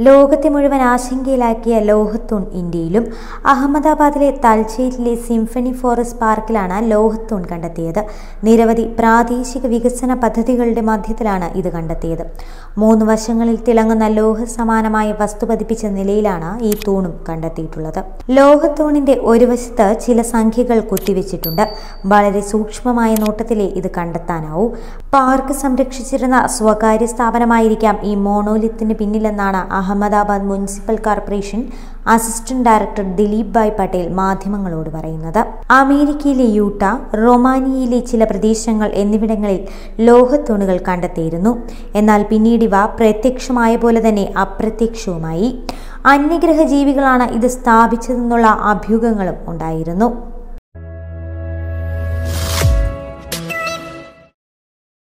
ലോകത്തെ മുഴുവൻ ആശങ്കയിലാക്കിയ ലോഹത്തൂൺ ഇന്ത്യയിലും അഹമ്മദാബാദിലെ തൽച്ചേരിലെ സിംഫണി ഫോറസ്റ്റ് പാർക്കിലാണ് ലോഹത്തൂൺ കണ്ടെത്തിയത് നിരവധി പ്രാദേശിക വികസന പദ്ധതികളുടെ മധ്യത്തിലാണ് ഇത് കണ്ടെത്തിയത് മൂന്ന് വശങ്ങളിൽ തിളങ്ങുന്ന ലോഹ സമാനമായ വസ്തു പതിപ്പിച്ച നിലയിലാണ് ഈ തൂണും കണ്ടെത്തിയിട്ടുള്ളത് ലോഹത്തൂണിന്റെ ഒരു വശത്ത് ചില സംഖ്യകൾ കുത്തിവെച്ചിട്ടുണ്ട് വളരെ സൂക്ഷ്മമായ നോട്ടത്തിലേ ഇത് കണ്ടെത്താനാവൂ പാർക്ക് സംരക്ഷിച്ചിരുന്ന സ്വകാര്യ സ്ഥാപനമായിരിക്കാം ഈ മോണോലിത്തിന് പിന്നിലെന്നാണ് Ahmedabad municipal corporation assistant director Dilip Bhai Patel മാധ്യമങ്ങളോട് പറയുന്നത് അമേരിക്കയിലെ യൂട്ട റൊമാനിയയിലെ ചില പ്രദേശങ്ങൾ എന്നിവിടങ്ങളിൽ ലോഹത്തൂണുകൾ കണ്ടെത്തിയിരുന്നു എന്നാൽ പിന്നീട് ഇവ പ്രത്യക്ഷമായ പോലെ തന്നെ അപ്രത്യക്ഷവുമായി അന്യഗ്രഹ ജീവികളാണ് ഇത് സ്ഥാപിച്ചതെന്നുള്ള അഭ്യൂഹങ്ങളും ഉണ്ടായിരുന്നു